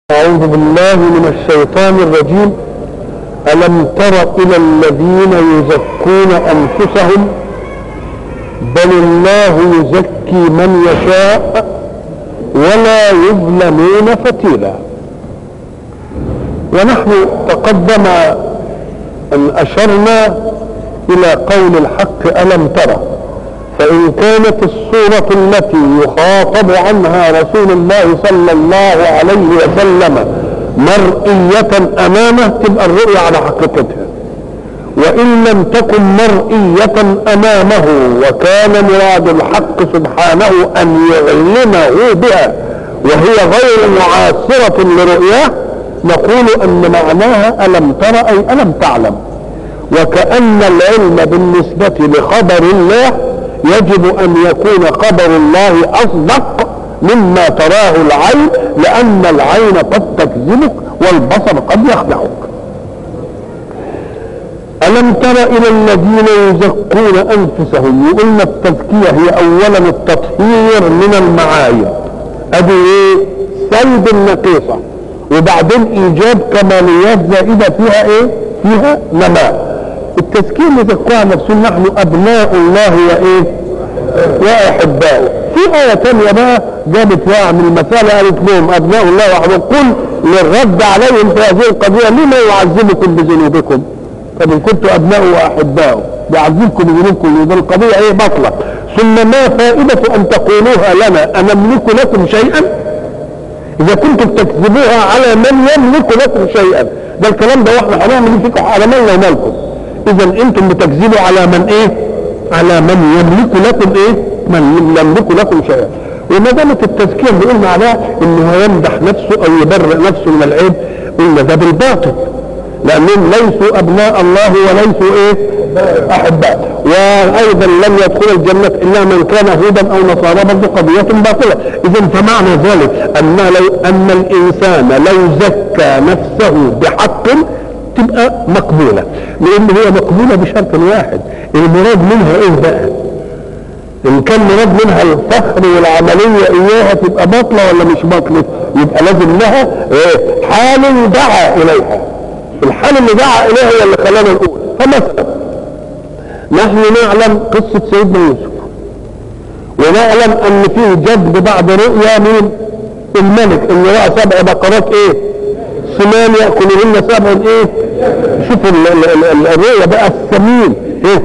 أعوذ بالله من الشيطان الرجيم ألم تر إلى الذين يزكون أنفسهم بل الله يزكي من يشاء ولا يظلمون فتيلا ونحن تقدم أن أشرنا إلى قول الحق ألم ترى فإن كانت الصورة التي يخاطب عنها رسول الله صلى الله عليه وسلم مرئية أمامه تبقى الرؤية على حقيقتها وإن لم تكن مرئية أمامه وكان مراد الحق سبحانه أن يعلمه بها وهي غير معاصرة لرؤياه نقول أن معناها ألم ترى أي ألم تعلم وكأن العلم بالنسبة لخبر الله يجب أن يكون خبر الله أصدق مما تراه العين لأن العين قد تكذبك والبصر قد يخدعك ألم تر إلى الذين يزكون أنفسهم يقولنا التزكية هي أولا التطهير من المعايب أدي إيه سلب النقيصة وبعدين إيجاد كماليات زائدة فيها إيه فيها نماء التزكية اللي تذكرها نفسهم نحن أبناء الله وإيه وأحباؤه في آية تانية بقى جابت فيها من المسألة قالت لهم أبناء الله وأحباؤه قل للرد عليهم في هذه القضية لما يعذبكم بذنوبكم طب إن كنتم أبناء وأحباؤه يعذبكم بذنوبكم يبقى القضية إيه بطلة ثم ما فائدة أن تقولوها لنا أنملك لكم شيئا إذا كنتم تكذبوها على من يملك لكم شيئا ده الكلام ده واحنا هنعمل فيكم على مالنا ومالكم إذا أنتم بتكذبوا على من إيه؟ على من يملك لكم إيه؟ من يملك لكم شيئا وما دامت التزكية بيقول معناه انه يمدح نفسه او يبرئ نفسه من العيب قلنا ده بالباطل لانهم ليسوا ابناء الله وليسوا ايه احباء وايضا لم يدخل الجنة الا من كان هودا او نصارى برضه قضية باطلة اذا فمعنى ذلك ان لو ان الانسان لو زكى نفسه بحق تبقى مقبولة لان هي مقبولة بشرط واحد المراد منها ايه بقى ان كان مراد منها الفخر والعملية اياها تبقى باطلة ولا مش باطلة يبقى لازم لها ايه حال دعا اليها الحال اللي دعا اليها هي اللي خلانا نقول فمثلا نحن نعلم قصة سيدنا يوسف ونعلم ان فيه جذب بعد رؤيا من الملك ان رأى سبع بقرات ايه سمان يأكلهن سبع ايه شوف الرؤيا بقى السمين ايه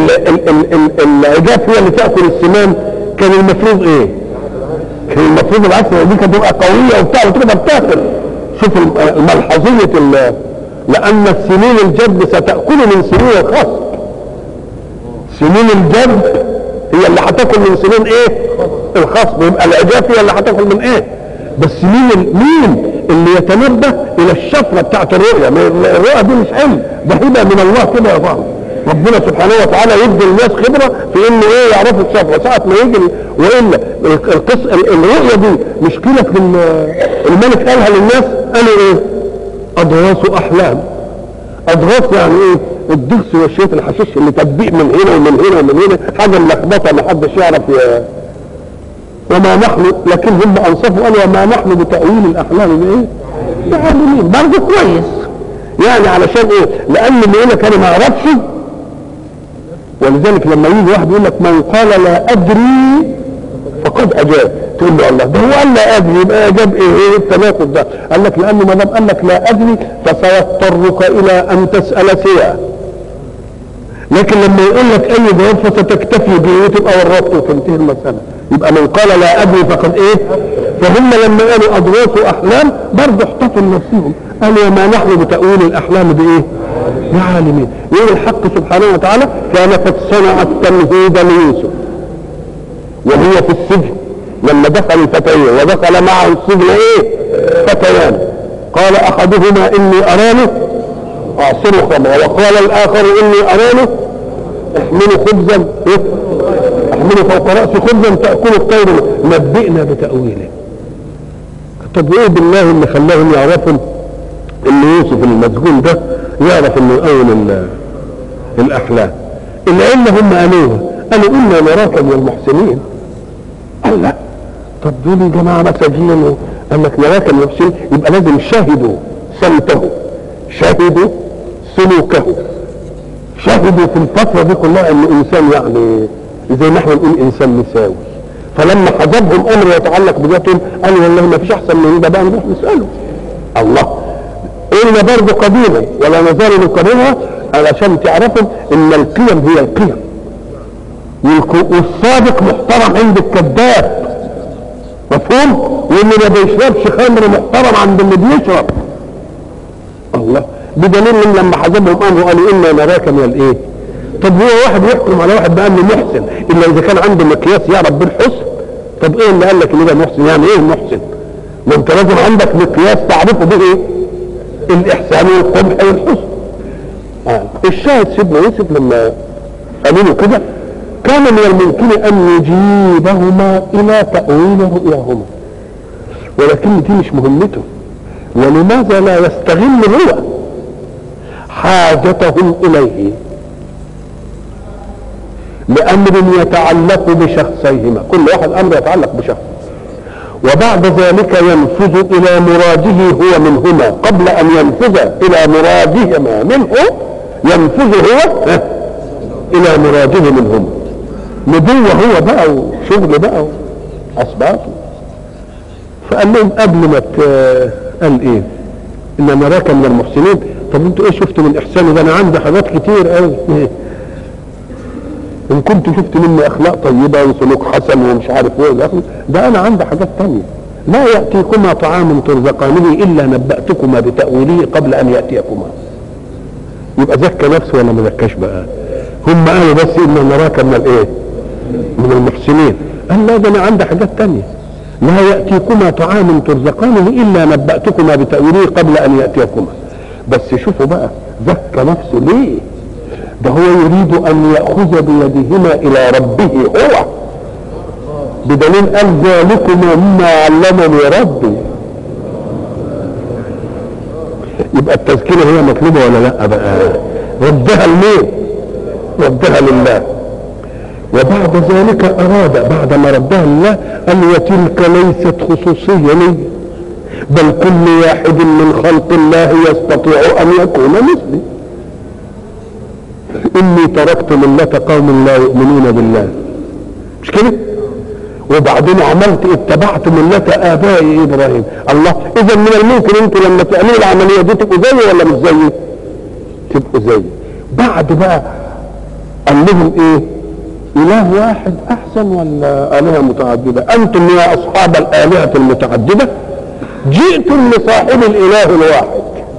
العجاف هي اللي تاكل السمان كان المفروض ايه؟ كان المفروض العكس دي كانت تبقى قويه وبتاع وتقدر تاكل شوف ملحظيه لان السنين الجد ستاكل من سنين الخصب سنين الجد هي اللي هتاكل من سنين ايه؟ الخصب يبقى العجاف هي اللي هتاكل من ايه؟ بس مين مين اللي يتنبه الى الشفره بتاعت الرؤيا الرؤيا دي مش علم ده هبه من الله كده يا فاهم ربنا سبحانه وتعالى يدي الناس خبرة في انه ايه يعرفوا الشفرة ساعة ما يجي والا القص الرؤية دي مشكلة في الملك قالها للناس قالوا ايه اضغاث احلام اضغاث يعني ايه الدغس والشيط الحشيش اللي تدبيق من هنا ومن هنا ومن هنا حاجة ملخبطة ما حدش يعرف وما نحن لكن هم انصفوا قالوا وما نحن بتأويل الاحلام بايه بعالمين برضه كويس يعني علشان ايه لان اللي يقول لك انا ما اعرفش ولذلك لما يجي واحد يقول لك من قال لا ادري فقد اجاب تقول له الله ده هو قال لا ادري يبقى اجاب ايه ايه التناقض ده قال لك لانه ما دام قال لك لا ادري فسيضطرك الى ان تسال سيا لكن لما يقول لك اي جواب فستكتفي به وتبقى ورطت وتنتهي المساله يبقى من قال لا ادري فقد ايه فهم لما قالوا اضغاث احلام برضه احتفوا لنفسهم قالوا وما نحن بتاويل الاحلام بايه بعالمين يقول الحق سبحانه وتعالى كان قد صنع التمهيد ليوسف وهو في السجن لما دخل الفتيان ودخل معه السجن ايه فتيان قال احدهما اني اراني اعصر خمرا وقال الاخر اني اراني احمل خبزا إيه؟ احمل فوق راسي خبزا تاكل الطير نبئنا بتاويله طب ايه بالله اللي خلاهم يعرفوا ان يوسف المسجون ده يعرف انه اول الاحلام العلة هم قالوها قالوا انا نراك من المحسنين قال لا طب دول جماعة مساجين قال لك نراك المحسن يبقى لازم شهدوا صمته شهدوا سلوكه شهدوا في الفترة دي كلها انه انسان يعني زي ما احنا نقول انسان مساوي فلما حجبهم امر يتعلق بذاتهم قالوا والله ما فيش احسن من ده بقى نروح نساله الله قلنا برضه قديما ولا نزال نكررها علشان تعرفوا ان القيم هي القيم والك- والصادق محترم عند الكذاب مفهوم واللي ما بيشربش خمر محترم عند اللي بيشرب الله بدليل ان لما حجبهم امره قالوا انا نراك من الايه طب هو واحد يحكم على واحد بانه محسن الا اذا كان عنده مقياس يعرف بالحسن طب ايه اللي قال لك ان ده محسن يعني ايه محسن ما انت لازم عندك مقياس تعرفه به ايه الاحسان والقبح والحسن آه. الشاهد سيدنا يوسف لما قالوا له كده كان من الممكن ان يجيبهما الى تاويل رؤياهما ولكن دي مش مهمته ولماذا لا يستغل هو حاجتهم اليه لامر يتعلق بشخصيهما كل واحد امر يتعلق بشخص وبعد ذلك ينفذ الى مراده هو منهما قبل ان ينفذ الى مرادهما منه ينفذ هو ها، الى مراده منهما نبوة هو بقى وشغل بقى واسباب فقال لهم قبل ما ت- قال ايه ان نراك من المحسنين طب انتوا ايه شفتوا من احساني ده انا عندي حاجات كتير قوي إيه؟ ان كنت شفت مني اخلاق طيبه وسلوك حسن ومش عارف ايه والى آخره، ده انا عندي حاجات تانية لا ياتيكما طعام ترزقانه الا نباتكما بتاويله قبل ان ياتيكما يبقى زكى نفسه ولا ما زكاش بقى هم قالوا بس ان نراك من الايه من المحسنين قال لا ده انا عندي حاجات تانية لا ياتيكما طعام ترزقانه الا نباتكما بتاويله قبل ان ياتيكما بس شوفوا بقى زكى نفسه ليه ده هو يريد ان ياخذ بيدهما الى ربه هو بدليل قال ذلكما مما علمني ربي يبقى التذكره هي مطلوبه ولا لا بقى ردها لمين ردها لله وبعد ذلك اراد بعد ما ردها لله قال وتلك ليست خصوصيه لي بل كل واحد من خلق الله يستطيع ان يكون مثلي اني تركت ملة قوم لا يؤمنون بالله مش كده وبعدين عملت اتبعت ملة ابائي ابراهيم الله اذا من الممكن انتوا لما تعملوا العملية دي تبقوا زيي ولا مش زيي تبقوا زيي بعد بقى قال لهم ايه اله واحد احسن ولا الهه متعدده انتم يا اصحاب الالهه المتعدده جئتم لصاحب الاله الواحد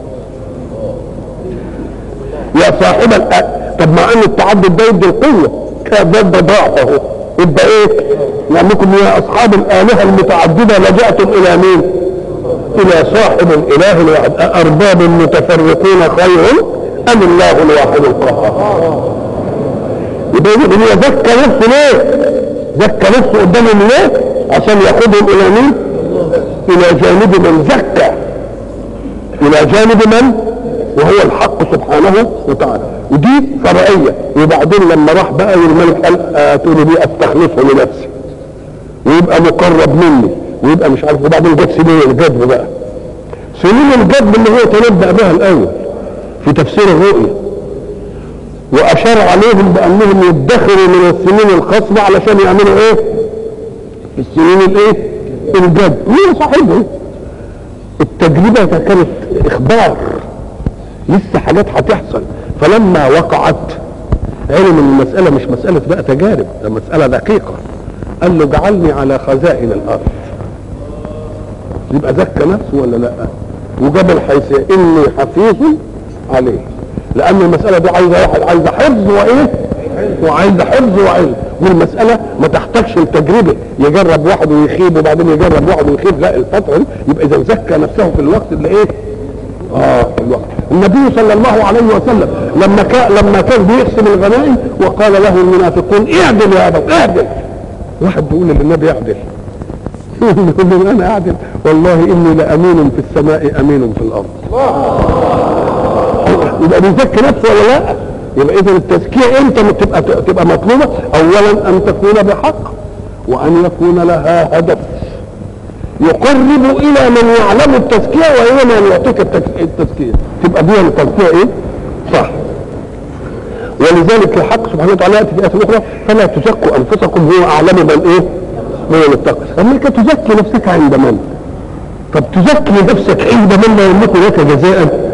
يا صاحب الأ... طب مع ان التعدد ده يدي القوه كان ده ده ضعفه يبقى ايه لانكم يا اصحاب الالهه المتعدده لجأتم الى مين الى صاحب الاله الواحد ارباب متفرقون خير ام الله الواحد القهار يبقى يقول هو زكى نفسه ليه زكى نفسه قدامهم ليه عشان ياخذهم الى مين الى جانب من زكى الى جانب من وهو الحق سبحانه وتعالى ودي فرعية وبعدين لما راح بقى والملك قال آه تقولي دي استخلصه لنفسي ويبقى مقرب مني ويبقى مش عارف وبعدين جت سنين الجدب بقى سنين الجدب اللي هو تنبأ بها الاول في تفسير الرؤيا واشار عليهم بانهم يدخروا من السنين الخصبة علشان يعملوا ايه السنين الايه الجد مين صاحبه التجربة كانت اخبار لسه حاجات هتحصل فلما وقعت علم ان المسألة مش مسألة بقى تجارب ده مسألة دقيقة قال له اجعلني على خزائن الارض يبقى زكى نفسه ولا لا وجاب الحيثية اني حفيظ عليه لان المسألة دي عايزة واحد عايزة حفظ وايه وعايزة حفظ وعلم والمسألة ما تحتاجش التجربة يجرب واحد ويخيب وبعدين يجرب واحد ويخيب لا الفترة دي يبقى اذا زكى نفسه في الوقت اللي ايه اه الوقت النبي صلى الله عليه وسلم لما كان لما كان بيقسم الغنائم وقال له المنافقون اعدل يا ابا اعدل واحد بيقول للنبي اعدل يقول له انا اعدل والله اني لامين في السماء امين في الارض يبقى بيزكي نفسه ولا لا يبقى اذا التزكيه امتى تبقى تبقى مطلوبه اولا ان تكون بحق وان يكون لها هدف يقرب الى من يعلم التزكيه والى من يعطيك التك- التزكيه تبقى دي التزكيه ايه صح ولذلك الحق سبحانه وتعالى ياتي في ايه اخرى فلا تزكوا انفسكم هو اعلم من ايه من يتقى انك تزكي نفسك عند من طب تزكي نفسك عند من لا يملك لك جزاء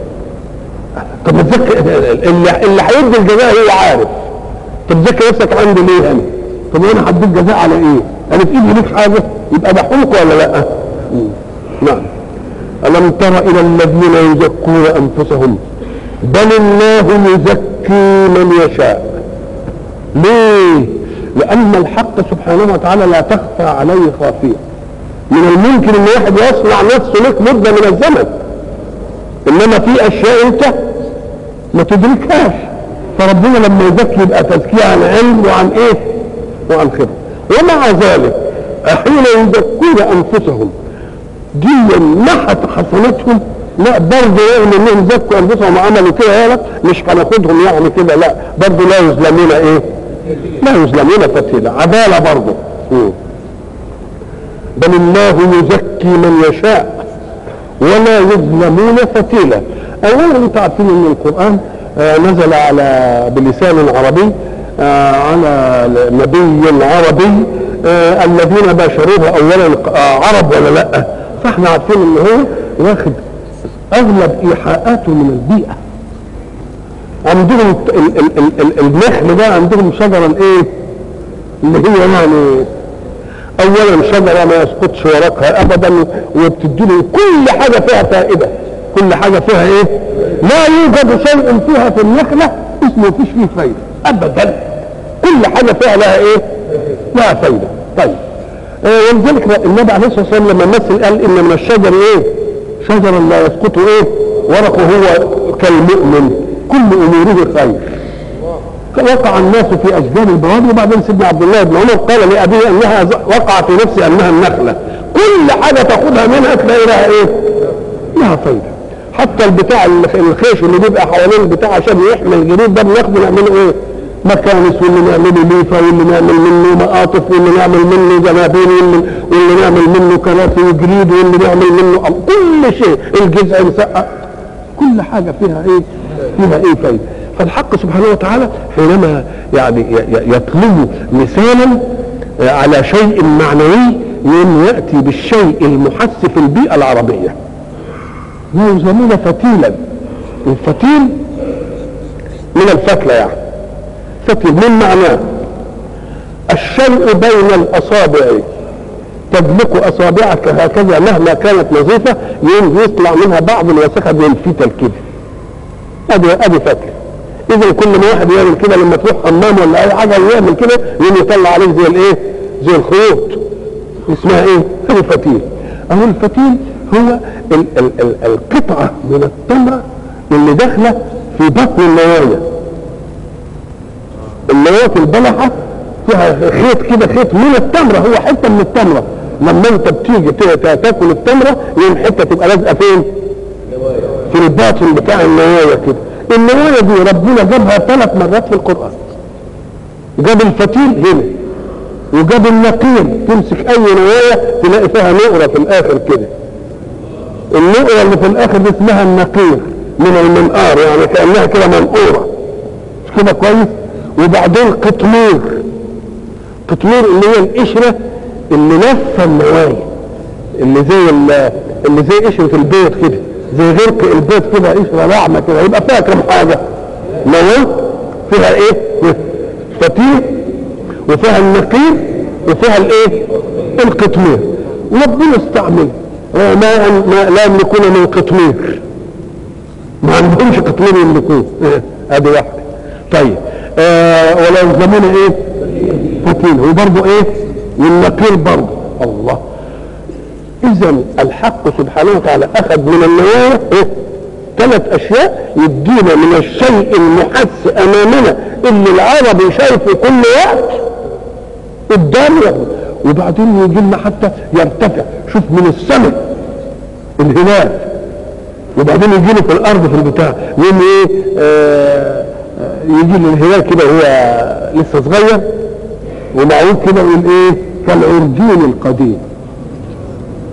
طب ما تزكي اللي اللي هيدي الجزاء هو عارف طب تزكي نفسك عندي ليه انا طب انا هديك جزاء على ايه انا في ايدي ليك حاجه يبقى ده حقوق ولا لا مم. نعم الم تر الى الذين يزكون انفسهم بل الله يزكي من يشاء ليه لان الحق سبحانه وتعالى لا تخفى عليه خافيه من الممكن ان واحد يصنع نفسه لك مده من الزمن انما في اشياء انت ما تدركهاش فربنا لما يزكي يبقى تزكيه عن علم وعن ايه وعن خبره ومع ذلك حين يزكون انفسهم دي محت حسناتهم لا برضه رغم انهم زكوا انفسهم وعملوا كده يا لك مش هناخدهم يعني كده لا برضه لا يظلمون ايه؟ لا يظلمون فتيلا عداله برضه مم. بل الله يزكي من يشاء ولا يظلمون فتيلا اولا انتم عارفين ان القران آه، نزل على بلسان عربي آه، على نبي عربي آه، الذين باشروه اولا آه، عرب ولا لا فاحنا عارفين ان هو واخد اغلب ايحاءاته من البيئه عندهم ال- ال- ال- ال- النخل ده عندهم شجره الايه اللي هي يعني اولا شجره ما يسقطش ورقها ابدا وبتدي له كل حاجه فيها فائده كل حاجه فيها ايه لا يوجد شيء فيها في النخله اسمه فيش فيه فايده ابدا كل حاجه فيها لها ايه لها فايده طيب آه ولذلك النبي عليه الصلاه والسلام لما مثل قال ان من الشجر ايه شجرا لا يسقط ايه ورقه هو كالمؤمن كل اموره خير وقع الناس في اشجار البوادي وبعدين سيدنا عبد الله بن عمر قال لابيه انها ز- وقع في نفسي انها النخله كل حاجه تاخذها منها تلاقي لها ايه؟ لها فايده حتى البتاع الخ- الخيش اللي بيبقى حوالين البتاع عشان يحمي الجريد ده بناخده نعمله ايه؟ مكانس واللي نعمله ليفه واللي نعمل منه مقاطف واللي نعمل منه زنابين واللي, واللي نعمل منه كراسي وجريد واللي نعمل منه أم- كل شيء الجزء مسقط كل حاجه فيها ايه؟ فيها ايه فايده فالحق سبحانه وتعالى حينما يعني ي- ي- يطلب مثالا آه، على شيء معنوي يوم ياتي بالشيء المحس في البيئه العربيه لا يسمون فتيلا الفتيل من الفتله يعني فتيل من معناه الشيء بين الاصابع تدلك اصابعك هكذا مهما كانت نظيفه يوم يطلع منها بعض الوسخه بالفتل كده ادي ادي فتله اذا كل ما واحد يعمل كده لما تروح حمام ولا اي حاجه يعمل كده يوم يطلع عليه زي الايه زي الخيوط اسمها ايه هذا فتيل اهو الفتيل هو ال ال ال القطعه من التمره اللي داخله في بطن النوايا النوايا في البلحه فيها خيط كده خيط من التمره هو حته من التمره لما انت بتيجي ت- تاكل التمره يوم حته تبقى لازقه فين؟ في الباطن بتاع النوايا كده النوايا دي ربنا جابها ثلاث مرات في القرآن جاب الفتيل هنا وجاب النقير تمسك اي نوايا تلاقي فيها نقرة في الاخر كده النقرة اللي في الاخر دي اسمها النقير من المنقار يعني كأنها كده منقورة مش كده كويس وبعدين قطمير قطمير اللي هي القشرة اللي لفة النوايا اللي زي ال- اللي زي قشرة البيض كده زي غرق البيض كده قشرة ناعمة كده يبقى فيها كم حاجة نواة فيها ايه؟ فتيل وفيها النقير وفيها الايه؟ القطمير وربنا استعمل ما ما لا يملكون من قطمير ما عندهمش قطمير يملكوه إيه؟ ادي واحدة طيب آه ولا يظلمون ايه؟ فتيل وبرضه ايه؟ والنقير برضه الله اذا الحق سبحانه وتعالى اخذ من النوايا إيه؟ ثلاث اشياء يدينا من الشيء المحس امامنا اللي العربي شايفه كل وقت قدامنا وبعدين يجي لنا حتى يرتفع شوف من السماء الهلال وبعدين يجي له في الارض في البتاع يوم ايه آه آه، يجي له الهلال كده هو لسه صغير ومعروف كده يقول ايه كالعرجون القديم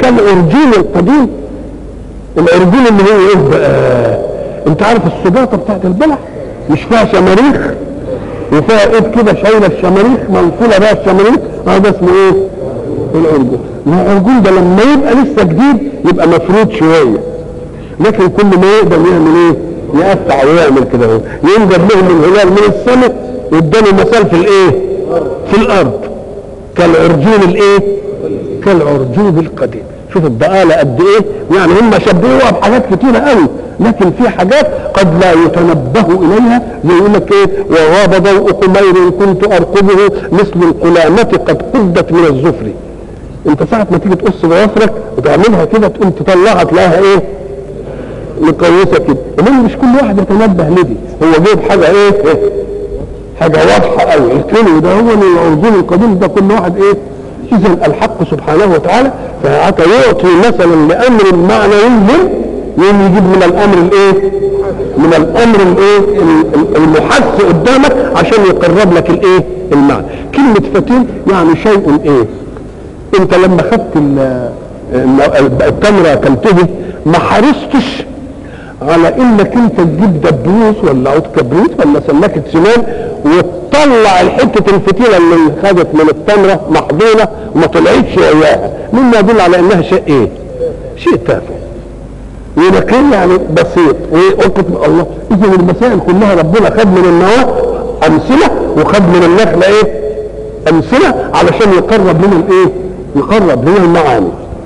كالعرجون القديم العرجون اللي هو ايه بقى انت عارف السجاطه بتاعت البلح مش فيها شماريخ وفيها ايد كده شايله الشماريخ منفوله بقى الشماريخ هذا اسمه ايه؟ العرجون العرجون ده لما يبقى لسه جديد يبقى مفروض شويه لكن كل ما يقدر يعمل ايه؟ يقطع ويعمل كده اهو يقوم جاب لهم الهلال من السماء واداني مثال في الايه؟ في الارض كالعرجون الايه؟ كالعرجون القديم شوف الضآلة قد ايه يعني هم شبهوها بحاجات كتيرة قوي لكن في حاجات قد لا يتنبه اليها زي يقول لك ايه وغاب ضوء قمير كنت ارقبه مثل القلامة قد قدت من الزفر انت ساعة ما تيجي تقص ضوافرك وتعملها كده تقوم تطلعها تلاقيها ايه مقيسة كده انما مش كل واحد يتنبه لدي هو جايب حاجة ايه, إيه؟ حاجة واضحة قوي الكلو ده هو العرجون القديم ده كل واحد ايه اذا الحق سبحانه وتعالى فحتى يعطي مثلا لامر معنوي يوم يجيب من الامر الايه من الامر الايه المحس قدامك عشان يقرب لك الايه المعنى كلمة فتيل يعني شيء ايه انت لما خدت التمرة اكلته ما حرصتش على انك انت تجيب دبوس ولا عود كبريت ولا سلكة سنان وتطلع الحتة الفتيلة اللي خدت من التمرة محضونة وما طلعتش وياها مما يدل على انها شيء ايه شيء تافه ولكن يعني بسيط وقت الله اذا المسائل كلها ربنا خد من النواه امثله وخد من النخله ايه امثله علشان يقرب لنا الايه يقرب لنا المعاني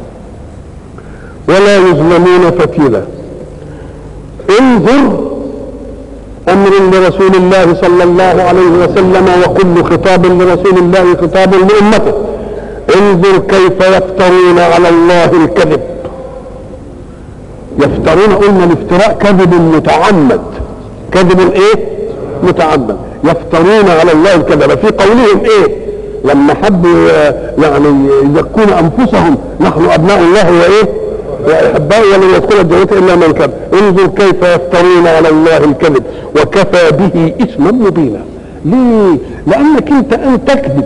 ولا يظلمون فتيلا انظر امر لرسول الله صلى الله عليه وسلم وكل خطاب لرسول الله خطاب لامته انظر كيف يفترون على الله الكذب يفترون قلنا الافتراء كذب متعمد كذب ايه متعمد يفترون على الله الكذب في قولهم ايه لما حبوا يعني يزكون انفسهم نحن ابناء الله وايه واحباء ولن يدخل الجنه الا من كذب انظر كيف يفترون على الله الكذب وكفى به اثما مبينا ليه لانك انت ان تكذب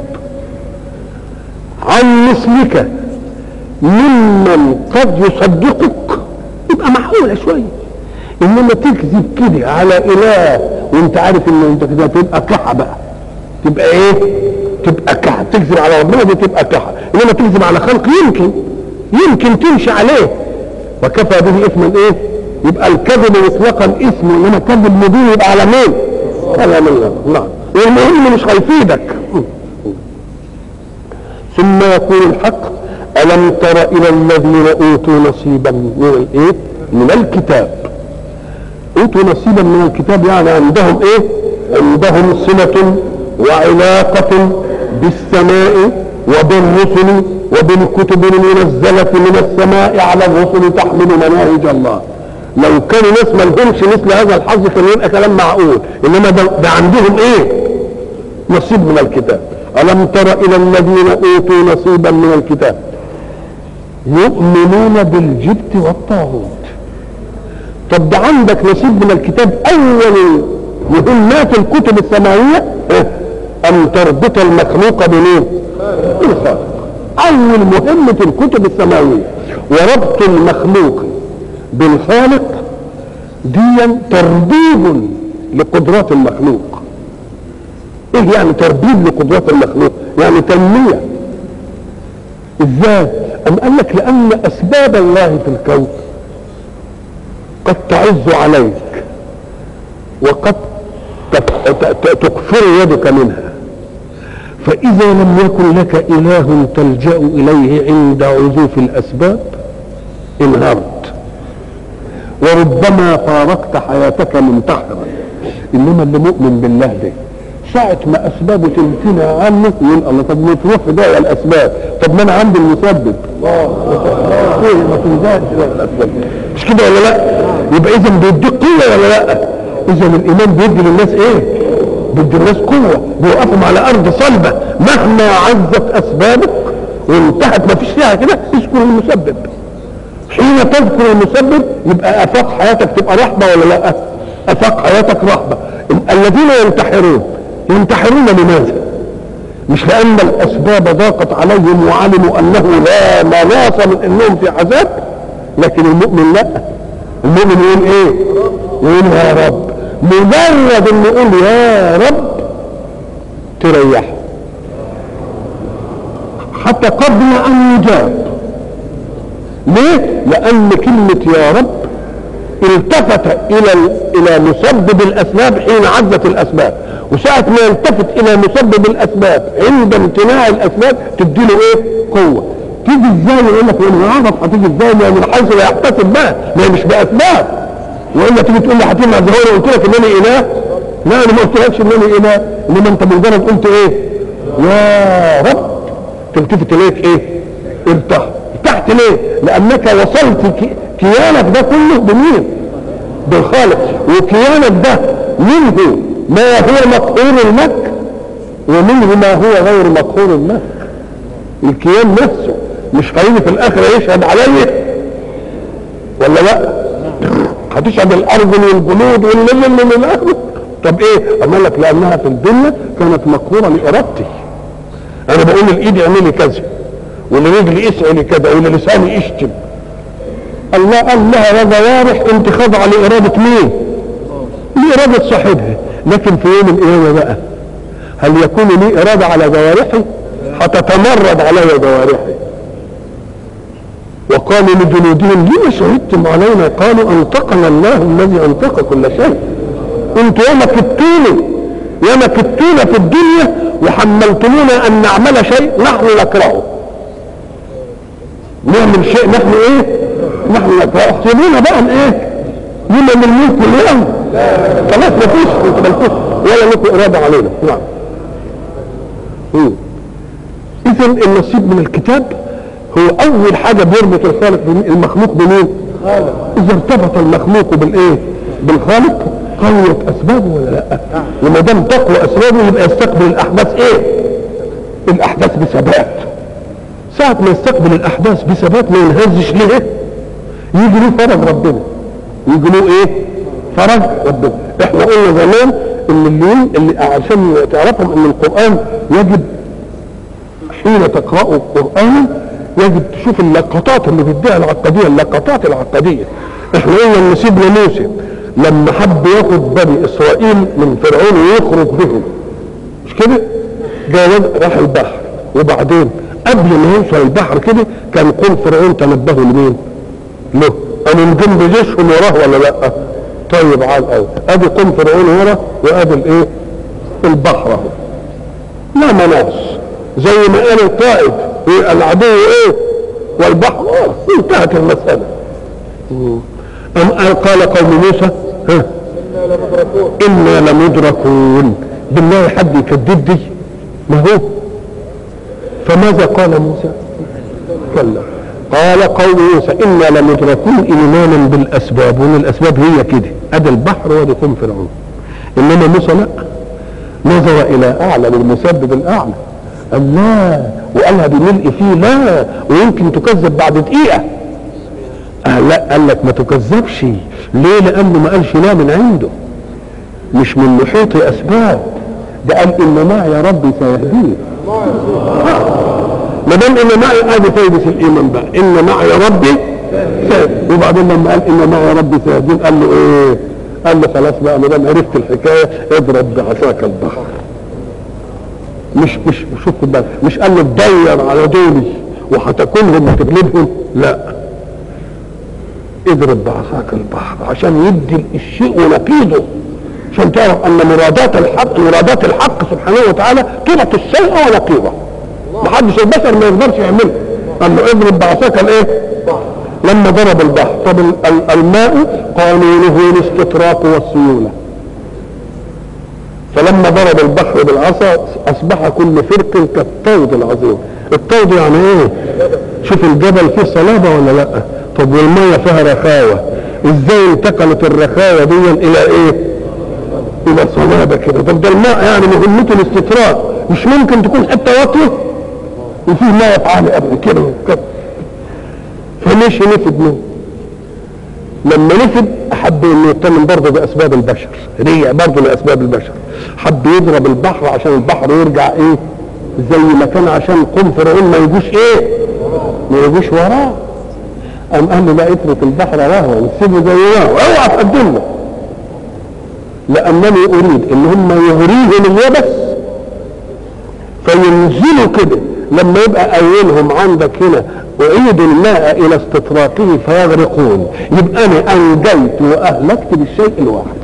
عن مثلك ممن قد يصدقك تبقى معقوله شويه انما تكذب كده على اله وانت عارف ان انت كده تبقى كحه بقى تبقى ايه تبقى كحه تكذب على ربنا دي تبقى كحه انما تكذب على خلق يمكن يمكن تمشي عليه وكفى به اثما ايه يبقى الكذب مطلقا اثم انما كذب مبين يبقى على مين على من نعم والمهم مش هيفيدك ثم يقول الحق ألم تر إلى الذين أوتوا نصيبا من الإيه؟ من الكتاب أوتوا نصيبا من الكتاب يعني عندهم إيه؟ عندهم صلة وعلاقة بالسماء وبالرسل وبالكتب المنزلة من السماء على الرسل تحمل مناهج الله لو كانوا ناس ما لهمش مثل هذا الحظ كان يبقى كلام معقول انما ده, ده عندهم ايه؟ نصيب من الكتاب ألم تر إلى الذين أوتوا نصيبا من الكتاب يؤمنون بالجبت والطاغوت طب ده عندك نصيب من الكتاب أول مهمات الكتب السماوية أن تربط المخلوق بمين؟ بالخالق أول مهمة الكتب السماوية وربط المخلوق بالخالق ديا تربيب لقدرات المخلوق ايه يعني تربيب لقدرات المخلوق يعني تنمية ازاي ام قال لك لان اسباب الله في الكون قد تعز عليك وقد تكفر يدك منها فاذا لم يكن لك اله تلجا اليه عند عزوف الاسباب انهارت وربما فارقت حياتك منتحرا انما اللي مؤمن بالله ده ساعة ما أسبابه تمتنع عنه يقول الله طب ما تروح في داعي الأسباب طب ما أنا عندي المسبب الله ما تنزعش الأسباب مش كده ولا لا؟ يبقى إذا بيديك قوة ولا لا؟ إذا الإيمان بيدي للناس إيه؟ بيدي الناس قوة بيوقفهم على أرض صلبة مهما عزت أسبابك وانتهت ما فيش فيها كده اذكر المسبب حين تذكر المسبب يبقى آفاق حياتك تبقى رحبة ولا لا؟ آفاق حياتك رحبة الذين ينتحرون ينتحرون لماذا مش لان الاسباب ضاقت عليهم وعلموا انه لا مناص من انهم في عذاب لكن المؤمن لا المؤمن يقول ايه يقول يا رب مجرد انه يقول يا رب تريحه حتى قبل ان يجاب ليه لان كلمه يا رب التفت الى الى مسبب الاسباب حين عزت الاسباب وساعة ما يلتفت الى مسبب الاسباب عند امتناع الاسباب تديله ايه قوة تيجي ازاي يقول لك انا اعرف هتيجي ازاي ما من حيث لا يحتسب بقى ما هي مش باسباب والا تيجي تقول لي هتيجي الظهور قلت لك انني اله لا انا ما قلتلكش انني اله انما انت مجرد قلت ايه يا رب تلتفت اليك ايه ارتاح ارتحت ليه لانك وصلت كيانك ده كله بمين بالخالق وكيانك ده منه ما هو مقهور لك ومنه ما هو غير مقهور لك الكيان نفسه مش هيجي في الاخره يشهد عليه ولا لا هتشهد الارجل والجلود والليل من الاخره طب ايه اما لك لانها في الدنيا كانت مقهوره لارادتي انا بقول الايد اعملي كذا والرجل اسعلي كذا ولساني اشتم الله قال لها يا جوارح انت خاضعه لاراده مين؟ لاراده صاحبها لكن في يوم القيامه بقى هل يكون لي اراده على جوارحي؟ هتتمرد علي جوارحي وقالوا لجلودهم لما شهدتم علينا قالوا انطقنا الله الذي انطق كل شيء انتوا ياما كدتوني ياما كدتونا في الدنيا وحملتمونا ان نعمل شيء نحن نكرهه نعمل شيء نحن ايه نحن نكرهه احسبونا بقى ايه لمن الملك اليوم خلاص مفيش انت ملكوش ولا لكم اراده علينا نعم اذا النصيب من الكتاب هو اول حاجه بيربط الخالق المخلوق بمين اذا ارتبط المخلوق بالايه بالخالق قويت اسبابه ولا لا وما دام تقوى اسبابه يبقى يستقبل الاحداث ايه الاحداث بثبات ساعة ما يستقبل الاحداث بثبات ما ينهزش ليه يجي له فرج ربنا يجي له ايه فرج ربنا احنا قلنا زمان ان اللي, اللي عشان تعرفهم ان القران يجب حين تقرأوا القرآن يجب تشوف اللقطات اللي بيديها العقدية اللقطات العقدية احنا قلنا ان سيدنا موسى لما حب ياخد بني اسرائيل من فرعون ويخرج بهم مش كده جاء راح البحر وبعدين قبل ما يوصل البحر كده كان قوم فرعون تنبهوا لمين له قالوا نجم بجيشهم وراه ولا لا طيب عال قوي ادي قوم فرعون ورا وادي الايه البحر اهو لا مناص زي ما قال القائد العدو ايه والبحر آه انتهت المسألة أم قال قوم موسى ها إنا لمدركون بالله حد يكذب دي ما هو فماذا قال موسى كلا قال قوم موسى إنا لمدركون إيمانا بالأسباب وإن الأسباب هي كده أدي البحر وأدي قوم فرعون إنما موسى لا نظر إلى أعلى للمسبب الأعلى قال لا وقالها بملء فيه لا ويمكن تكذب بعد دقيقة آه لا قال لك ما تكذبش ليه لأنه ما قالش لا من عنده مش من محيط أسباب ده قال إن معي ربي سيهديه ما دام إن معي ادي فايدة الإيمان بقى إن معي ربي سيهدين وبعدين لما قال إن معي ربي سيهدين قال له إيه؟ قال له خلاص بقى ما دام عرفت الحكاية اضرب بعصاك البحر مش مش شوف بالك مش قال له تدور على دولي وهتاكلهم وتغلبهم لا اضرب بعصاك البحر عشان يدي الشيء ونقيضه عشان تعرف ان مرادات الحق مرادات الحق سبحانه وتعالى تعطي الشيء ونقيضه محدش البشر ما يقدرش يعمله قال له اضرب بعصاك الايه لما ضرب البحر طب الماء قانونه الاستطراق والسيوله فلما ضرب البحر بالعصا اصبح كل فرق كالطود العظيم الطود يعني ايه شوف الجبل فيه صلابه ولا لا طب والميه فيها رخاوه ازاي انتقلت الرخاوه دي الى ايه الى صلابه كده طب ده الماء يعني مهمته الاستطراق مش ممكن تكون حته واطيه وفيه ميه عالي قبل كده فمشي نفد منه لما نفد حب انه يتمم برضه باسباب البشر رجع برضه لاسباب البشر حب يضرب البحر عشان البحر يرجع ايه زي ما كان عشان قوم فرعون ما يجوش ايه ما يجوش وراه قام قال له لا اترك البحر رهوا وسيبه زي ما هو اوعى تقدم له لانني اريد ان هم يهريهم اليبس فينزلوا كده لما يبقى اولهم عندك هنا اعيدوا الماء الى استطراقه فيغرقون يبقى انا انجيت واهلكت بالشيء الواحد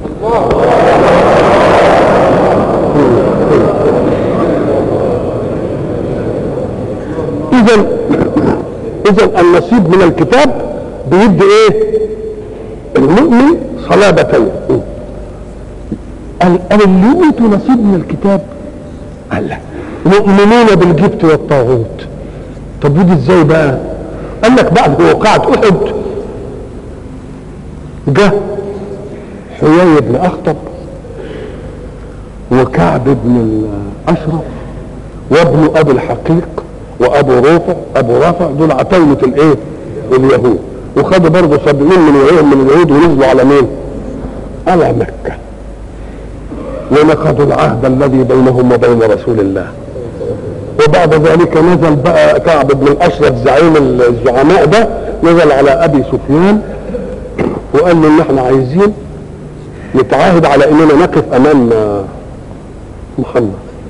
اذا اذا النصيب من الكتاب بيدي ايه المؤمن صلابتين قال قال اللي اوتوا نصيب من الكتاب قال لا مؤمنون بالجبت والطاغوت طب ودي ازاي بقى قال لك بعد وقعت احد جه حيي بن اخطب وكعب بن الاشرف وابن ابي الحقيق وابو رافع ابو رافع دول عتاولة الايه اليهود وخدوا برضه سبعين من وعيهم من اليهود ونزلوا على مين على مكة ونقضوا العهد الذي بينهم وبين رسول الله وبعد ذلك نزل بقى كعب بن الاشرف زعيم الزعماء ده نزل على ابي سفيان وقال له ان احنا عايزين نتعاهد على اننا نقف امام محمد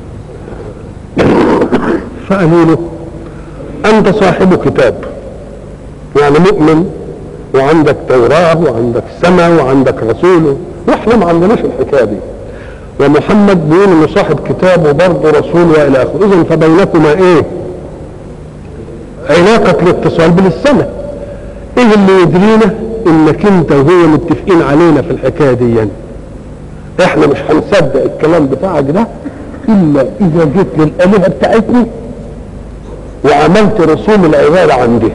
فقالوا له انت صاحب كتاب يعني مؤمن وعندك توراة وعندك سماء وعندك رسول واحنا ما عندناش الحكايه دي ومحمد بيقول انه صاحب كتاب وبرضه رسول والى اخره اذا فبينكما ايه علاقة الاتصال بالسنة ايه اللي يدرينا انك انت وهو متفقين علينا في الحكاية دي يعني. احنا مش هنصدق الكلام بتاعك ده الا اذا جيت للالهة بتاعتنا وعملت رسوم العبادة عندها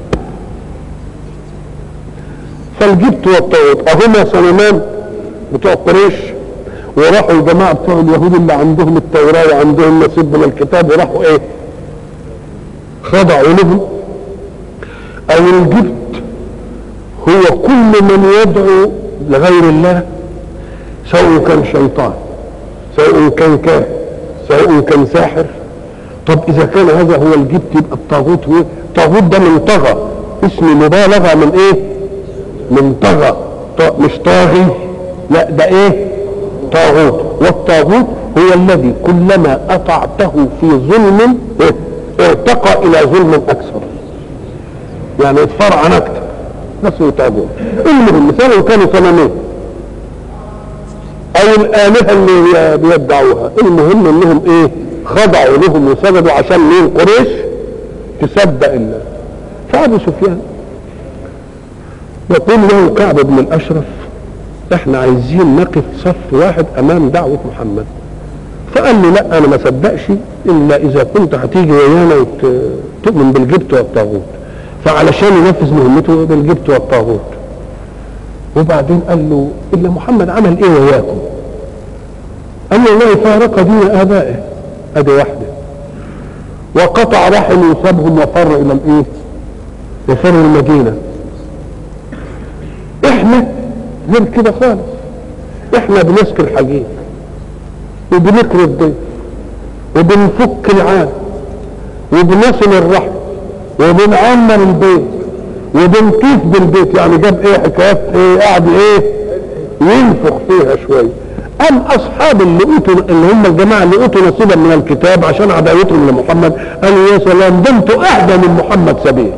فالجبت والطاغوت اهما صنمان بتوع قريش وراحوا الجماعة بتوع اليهود اللي عندهم التوراة وعندهم نصيب من الكتاب وراحوا ايه خضعوا لهم او الجبت هو كل من يدعو لغير الله سواء كان شيطان سواء كان كاهن سواء كان ساحر طب اذا كان هذا هو الجبت يبقى الطاغوت هو الطاغوت ده من طغى اسم مبالغه من ايه من طغى مش طاغي لا ده ايه طاغوت والطاغوت هو الذي كلما اطعته في ظلم ارتقى الى ظلم اكثر يعني اتفرعن اكثر نفسه طاغوت المهم مثلا كانوا صنمين او الالهه اللي بيدعوها المهم انهم ايه خضعوا لهم وسجدوا عشان مين قريش تصدق الله فابو سفيان يقول له كعب بن الاشرف احنا عايزين نقف صف واحد امام دعوه محمد فقال له لا انا ما صدقش الا اذا كنت هتيجي ويانا وتؤمن بالجبت والطاغوت فعلشان ينفذ مهمته بالجبت والطاغوت وبعدين قال له الا محمد عمل ايه وياكم قال له والله فارق دين ابائه ادي واحده وقطع رحم يصابهم وفر الى الايه وفر المدينه احنا غير كده خالص احنا بنسكر الحجيج وبنكر الضيف وبنفك العاد وبنصل الرحم وبنعمر البيت وبنطوف بالبيت يعني جاب ايه حكايات ايه قاعد ايه ينفخ فيها شويه ام اصحاب اللي اوتوا اللي هم الجماعه اللي اوتوا نصيبا من الكتاب عشان عداوتهم لمحمد قالوا يا سلام ده انتوا اهدى من محمد سبيل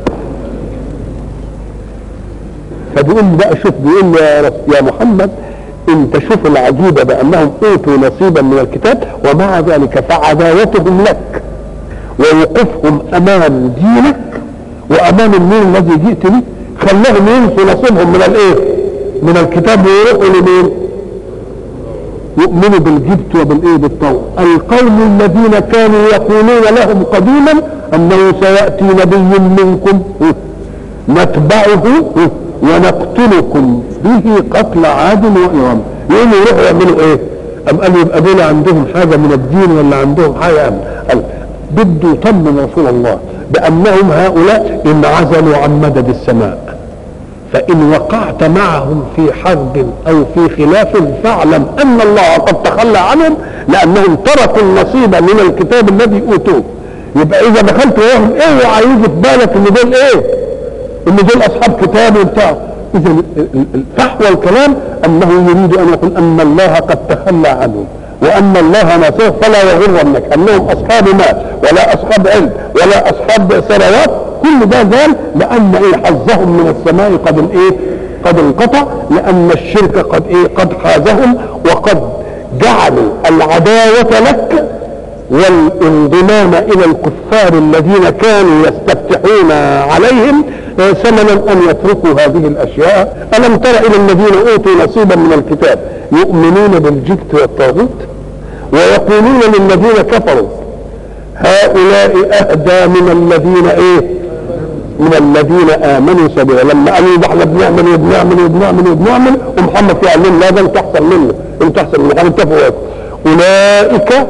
فبيقول لي بقى شوف بيقول لي يا, يا محمد انت شوف العجيبه بانهم اوتوا نصيبا من الكتاب ومع ذلك فعداوتهم لك ووقوفهم امام دينك وامام النور الذي جئت به خلاهم ينسوا نصيبهم من الايه؟ من الكتاب ويروحوا لمين؟ يؤمنوا بالجبت وبالايه بالطوع القوم الذين كانوا يقولون لهم قديما انه سياتي نبي منكم نتبعه ونقتلكم به قتل عاد وإرم يقوموا يروحوا يعملوا ايه ام قالوا يبقى دول عندهم حاجة من الدين ولا عندهم حاجة أم قال بده يطمن رسول الله بأنهم هؤلاء انعزلوا عن مدد السماء فإن وقعت معهم في حرب أو في خلاف فاعلم أن الله قد تخلى عنهم لأنهم تركوا النصيب من الكتاب الذي أوتوه يبقى إذا دخلت وياهم اوعى يجي في بالك إن دول إيه؟ إن دول أصحاب كتاب وبتاع إذا فحوى الكلام أنه يريد أن يقول أن الله قد تخلى عنهم وأن الله نصير فلا يغرنك أنهم أصحاب مال ولا أصحاب علم ولا أصحاب ثروات كل ده زال لان ايه حظهم من السماء قد ايه قد انقطع لان الشرك قد ايه قد حازهم وقد جعلوا العداوة لك والانضمام الى الكفار الذين كانوا يستفتحون عليهم ثمنا ان يتركوا هذه الاشياء الم تر الى الذين اوتوا نصيبا من الكتاب يؤمنون بالجبت والطاغوت ويقولون للذين كفروا هؤلاء اهدى من الذين ايه من الذين امنوا سبيلا لما قالوا ده احنا بنعمل وبنعمل وبنعمل وبنعمل ومحمد قال لهم لا ده انت احسن منه انت احسن منه احنا اتفقوا اولئك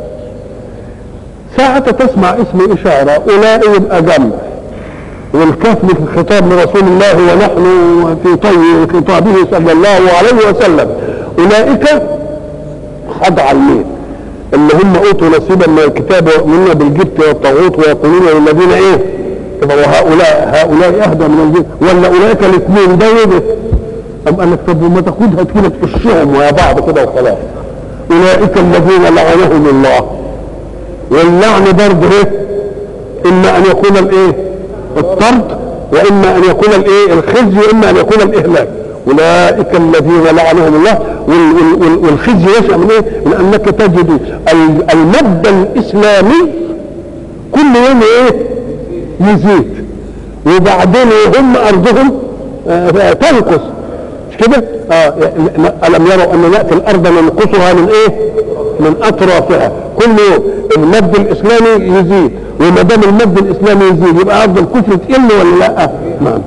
ساعة تسمع اسم إشارة أولئك يبقى جنب والكاف في الخطاب لرسول الله ونحن في طي خطابه صلى الله عليه وسلم أولئك خضع المين اللي هم أوتوا نصيبا من الكتاب ويؤمنون بالجبت والطاغوت ويقولون للذين إيه وهؤلاء هؤلاء اهدى من الجن ولا اولئك الاثنين ده ايه ام قال لك طب وما تاخدها كده تفشهم ويا بعض كده وخلاص اولئك الذين لعنهم الله واللعن برضه ايه اما ان يكون الايه الطرد واما ان يكون الايه الخزي واما ان يكون الاهلاك اولئك الذين لعنهم الله والخزي يشأ من ايه من انك تجد المبدا الاسلامي كل يوم ايه يزيد وبعدين هم ارضهم آه تنقص مش كده؟ آه الم يروا ان ناتي الارض ننقصها من ايه؟ من اطرافها كل يوم المد الاسلامي يزيد وما دام المد الاسلامي يزيد يبقى ارض الكفر تقل ولا لا؟ نعم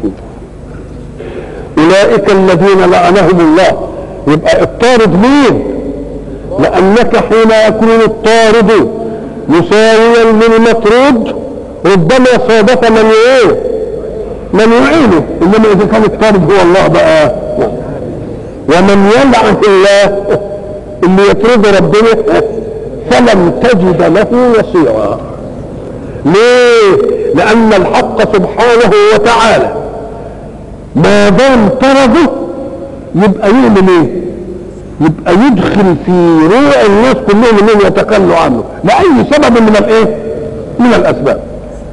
اولئك الذين لعنهم الله يبقى الطارد مين؟ لانك حين يكون الطارد مساويا للمطرود ربما صادف من ايه من يعينه انما اذا كان الطارد هو الله بقى ومن يلعن الله اللي يطرد ربنا فلن تجد له نصيرا ليه لان الحق سبحانه وتعالى ما دام طرده يبقى يعمل ايه يبقى يدخل في روع الناس كلهم انهم يتخلوا عنه لاي سبب من الايه من الاسباب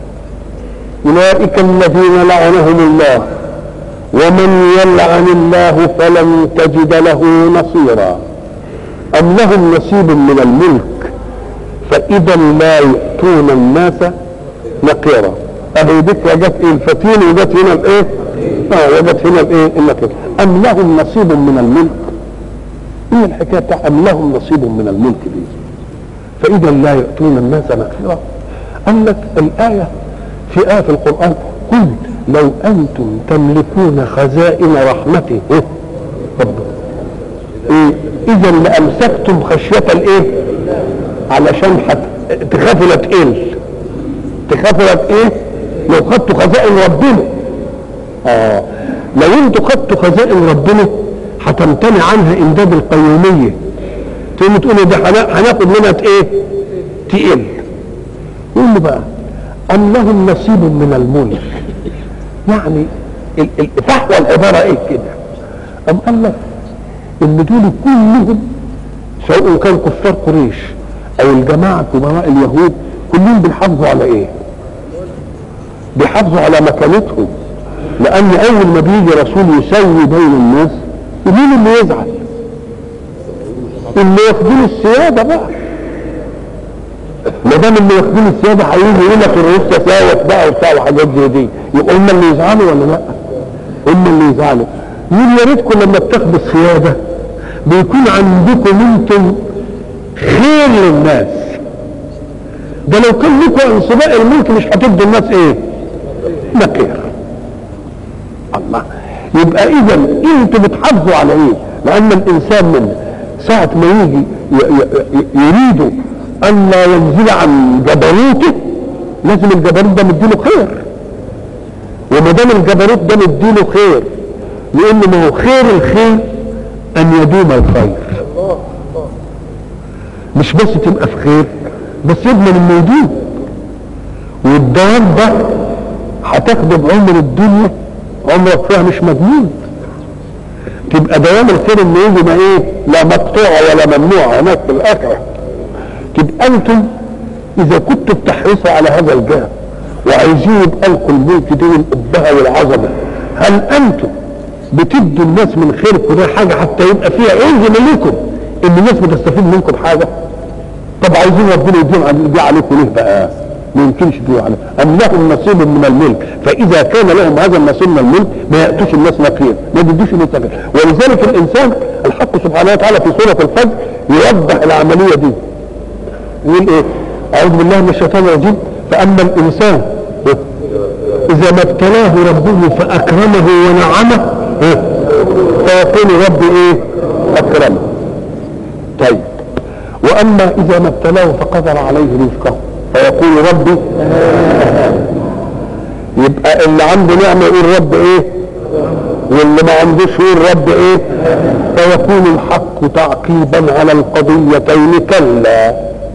أولئك الذين لعنهم الله ومن يلعن الله فلن تجد له نصيرا أم لهم نصيب من الملك فإذا لا يؤتون الناس نقيرا أهي ديك وجت إيه الفتيل وجت هنا الإيه؟ آه وجت هنا الإيه؟ النقير أم لهم نصيب من الملك؟ إيه الحكاية بتاع أم لهم نصيب من الملك دي؟ فإذا لا يؤتون الناس نقيرا قال لك الآية في آية في القرآن قل لو أنتم تملكون خزائن رحمته إيه؟ إيه؟ إذا لأمسكتم خشية الإيه؟ علشان حت... تخافوا لا تقل تخافوا لا إيه؟ لو خدتوا خزائن ربنا آه لو أنتوا خدتوا خزائن ربنا هتمتنع عنها إمداد القيومية تقوم تقولوا ده هناخد منها إيه؟ تقل قول له بقى أم لهم نصيب من الملك يعني فحوى العبارة ايه كده أم قال لك إن دول كلهم سواء كان كفار قريش أو الجماعة كبراء اليهود كلهم بيحافظوا على إيه؟ بيحافظوا على مكانتهم لأن أول ما بيجي رسول يسوي بين الناس مين اللي يزعل؟ اللي ياخدين السيادة بقى ما دام اللي واخدين السياده هيجي يقول لك الرئيس تساوت بقى وبتاع وحاجات زي دي يبقى هم اللي يزعلوا ولا لا؟ هم اللي يزعلوا يقول يا ريتكم لما بتاخدوا السياده بيكون عندكم انتم خير للناس ده لو كان لكم انصباء الملك مش هتدوا الناس ايه؟ نقير الله يبقى اذا انتوا بتحافظوا على ايه؟ لان الانسان من ساعه ما يجي يريدوا أن لا ينزل عن جبروته لازم الجبروت ده مديله خير وما وما دام الجبروت ده مديله خير لان ما هو خير الخير ان يدوم الخير مش بس تبقى في خير بس يضمن انه يدوم والدوام ده هتاخده بعمر الدنيا عمرك فيها مش مضمون تبقى دوام الخير انه يجي ما ايه لا مقطوعه ولا ممنوعه هناك في الاخره تبقى انتم اذا كنتوا بتحرصوا على هذا الجاه وعايزين يبقى لكم الملك دي والابهه والعظمه هل انتم بتدوا الناس من خيركم ده حاجه حتى يبقى فيها عز ليكم ان الناس بتستفيد منكم حاجه طب عايزين ربنا يديهم دي عليكم ليه بقى؟ ما يمكنش يديهم عليكم ام لهم نصيب من الملك فاذا كان لهم هذا النصيب من الملك ما ياتوش الناس نقير ما يدوش الناس نقير ولذلك الانسان الحق سبحانه وتعالى في سوره الفجر يوضح العمليه دي يقول ايه؟ اعوذ بالله من الشيطان الرجيم فاما الانسان اذا ما ابتلاه ربه فاكرمه ونعمه فيقول ربي ايه؟ اكرمه طيب واما اذا ما ابتلاه فقدر عليه رزقه فيقول ربي يبقى اللي عنده نعمه يقول رب ايه واللي ما عندوش يقول رب ايه فيكون الحق تعقيبا على القضيتين كلا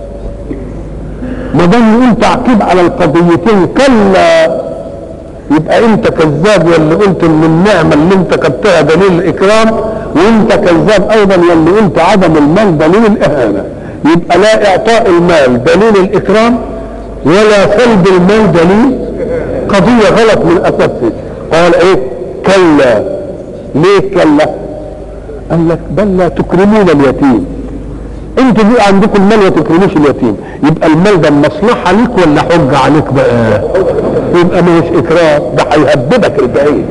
ما دام يقول تعقيب على القضيتين كلا يبقى انت كذاب يلي قلت ان النعمه اللي انت كتبتها دليل الاكرام وانت كذاب ايضا يلي قلت عدم المال دليل الاهانه يبقى لا اعطاء المال دليل الاكرام ولا سلب المال دليل قضيه غلط من اساسها قال ايه كلا ليه كلا قال لك بل لا تكرمون اليتيم انتوا بقى عندكم المال ما تكرموش اليتيم يبقى المال ده مصلحه ليك ولا حجه عليك بقى يبقى مش اكرام ده هيهببك البعيد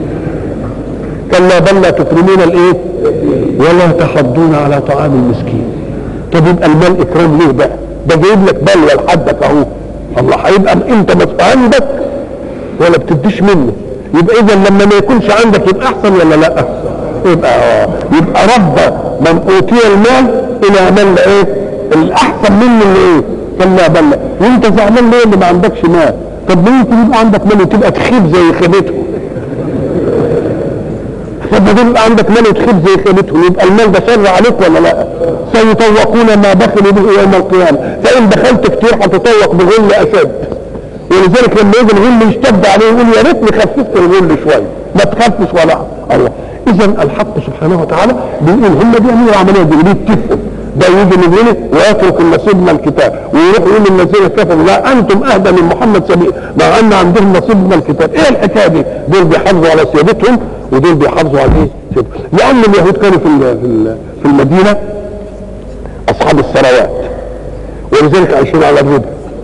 كلا بل لا تكرمون الايه ولا تحضون على طعام المسكين طب يبقى المال اكرام ليه بقى ده جايب لك بلوى لحدك اهو الله هيبقى انت مش عندك ولا بتديش منه يبقى اذا لما ما يكونش عندك يبقى احسن ولا لا يبقى اه يبقى رب من اوتي المال الى من ايه الاحسن منه اللي ايه كلا بل وانت زعلان ليه اللي ما عندكش مال طب ليه يبقى عندك مال وتبقى تخيب زي خيبته طب ما يبقى عندك مال وتخيب زي خيبتهم يبقى المال ده شر عليك ولا لا سيطوقون ما بخلوا به يوم القيامه فان دخلت كتير هتطوق بغل اشد ولذلك لما يجي الغل يشتد عليه يقول يا ريتني خففت الغل شويه ما تخفش ولا الله اذا الحق سبحانه وتعالى بيقول هم بيعملوا العمليه دي بيتفقوا ده يجي من هنا ويترك النصيب من الكتاب ويروح يقول للذين كفروا لا انتم اهدى من محمد سبيل مع ان عندهم نصيب من الكتاب ايه الحكايه دي؟ دول بيحافظوا على سيادتهم ودول بيحافظوا على ايه؟ سيادتهم لان اليهود كانوا في في المدينه اصحاب الثروات ولذلك عايشين على الربا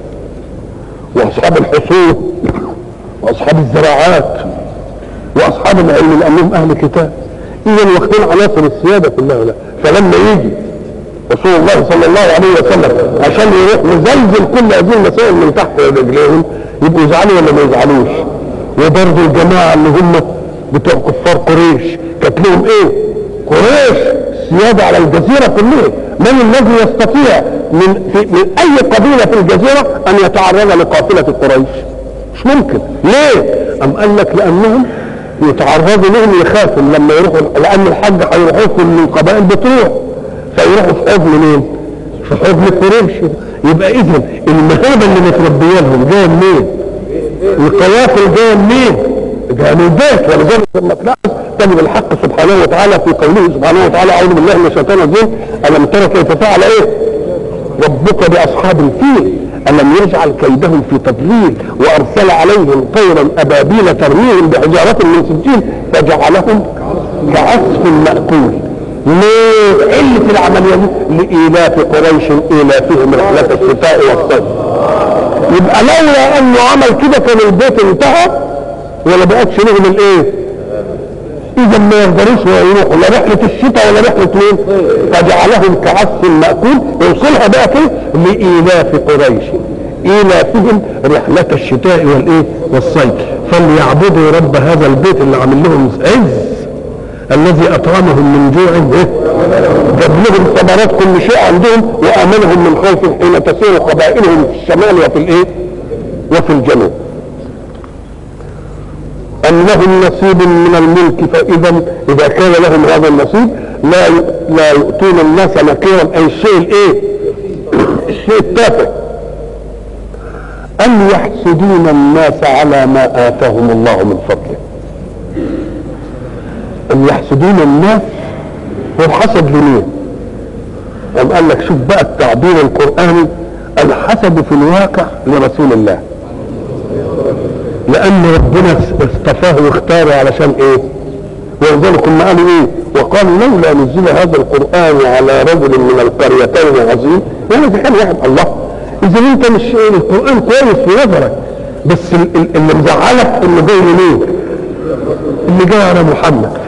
واصحاب الحصول واصحاب الزراعات واصحاب العلم لانهم اهل كتاب اذا واخدين عناصر السياده كلها لا فلما يجي رسول الله صلى الله عليه وسلم عشان يروح يزلزل كل هذه المسائل من تحت رجليهم يبقوا يزعلوا ولا ما يزعلوش وبرضه الجماعه اللي هم بتوع كفار قريش كانت لهم ايه؟ قريش سياده على الجزيره كلها من الذي يستطيع من, في من اي قبيله في الجزيره ان يتعرض لقافله قريش؟ مش ممكن ليه؟ ام قال لك لانهم يتعرضوا لهم يخافوا لما يروحوا لان الحج هيروحوا كل القبائل بتروح فيروحوا في حضن مين؟ في حضن قريش يبقى اذا المهابه اللي متربيه لهم جايه منين؟ القوافل جايه منين؟ جايه من البيت ولذلك لما تلاحظ تجد الحق سبحانه وتعالى في قوله سبحانه وتعالى اعوذ بالله من الشيطان الرجيم الم ترى كيف فعل ايه؟ ربك باصحاب الفيل ألم يجعل كيدهم في تضليل وأرسل عليهم طيرا أبابيل ترميهم بحجارة من سجيل فجعلهم كعصف مأكول ليه علة العملية دي لإيلاف قريش إيلافهم رحلة الشتاء والصيف يبقى لولا أنه عمل كده كان البيت انتهى ولا بقتش لهم الإيه؟ إذا ما يقدروش يروحوا لا رحلة الشتاء ولا رحلة مين؟ فجعلهم كعصف مأكول يوصلها بقى كده لإيلاف قريش إيلافهم رحلة الشتاء والإيه؟ والصيف فليعبدوا رب هذا البيت اللي عامل لهم عز الذي أطعمهم من جوع إيه؟ جاب لهم ثمرات كل شيء عندهم وآمنهم من خوف حين تسير قبائلهم في الشمال وفي الإيه؟ وفي الجنوب أم لهم نصيب من الملك فإذا إذا كان لهم هذا النصيب لا لا يؤتون الناس نكيرا أي الشيء الإيه؟ الشيء التافه أم يحسدون الناس على ما آتاهم الله من فضله أم يحسدون الناس والحسد لمين؟ أم قال لك شوف بقى التعبير القرآني الحسد في الواقع لرسول الله لأن ربنا اصطفاه واختاره علشان إيه؟ ولذلك هم قالوا إيه؟ وقالوا لولا نزل هذا القرآن على رجل من القريتين عظيم يعني في حال واحد الله إذا أنت مش القرآن كويس في نظرك بس ال- ال- اللي مزعلك إنه جاي منين؟ اللي جاي على محمد